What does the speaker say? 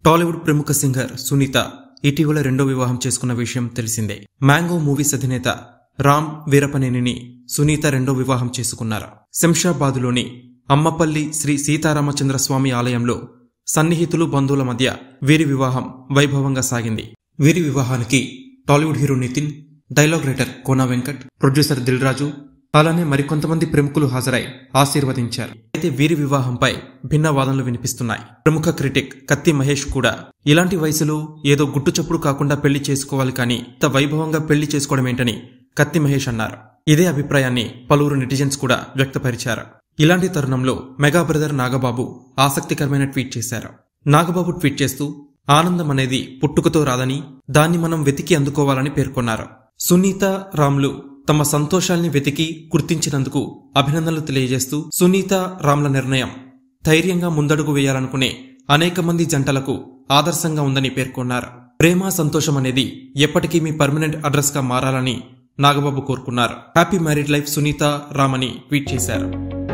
టాలీవుడ్ ప్రముఖ సింగర్ సునీత ఇటీవల రెండో వివాహం చేసుకున్న విషయం తెలిసిందే మ్యాంగో మూవీస్ అధినేత రామ్ వీరపనేనిని సునీత రెండో వివాహం చేసుకున్నారు శంషాబాదులోని అమ్మపల్లి శ్రీ సీతారామచంద్ర స్వామి ఆలయంలో సన్నిహితులు బంధువుల మధ్య వీరి వివాహం వైభవంగా సాగింది వీరి వివాహానికి Tollywood hero Nithin dialogue writer Kona Venkat producer Dil Raju అలానే మరికొంతమంది ప్రముఖులు హాజరై ఆశీర్వదించారు అయితే వీరి వివాహంపై భిన్న వాదనలు వినిపిస్తున్నాయి ప్రముఖ క్రిటిక్ కత్తి మహేష్ కూడా ఇలాంటి వయసులో ఏదో గుట్టుచప్పుడు కాకుండా పెళ్లి చేసుకోవాలి కానీ ఇంత వైభవంగా పెళ్లి చేసుకోవడం ఏంటని కత్తి మహేష్ అన్నారు ఇదే అభిప్రాయాన్ని పలువురు నెటిజన్స్ కూడా వ్యక్తపరిచారు ఇలాంటి తరుణంలో మెగా బ్రదర్ నాగబాబు ఆసక్తికరమైన ట్వీట్ చేశారు నాగబాబు ట్వీట్ చేస్తూ ఆనందం అనేది పుట్టుకతో రాదని దాన్ని మనం వెతికి అందుకోవాలని పేర్కొన్నారు సునీత రామ్లు తమ సంతోషాల్ని వెతికి గుర్తించినందుకు అభినందనలు తెలియజేస్తూ సునీత రామ్ల నిర్ణయం ధైర్యంగా ముందడుగు వేయాలనుకునే అనేక మంది జంటలకు ఆదర్శంగా ఉందని పేర్కొన్నారు ప్రేమ సంతోషం అనేది ఎప్పటికీ మీ పర్మనెంట్ అడ్రస్ గా మారాలని నాగబాబు కోరుకున్నారు happy married life Sunitha Ram అని ట్వీట్ చేశారు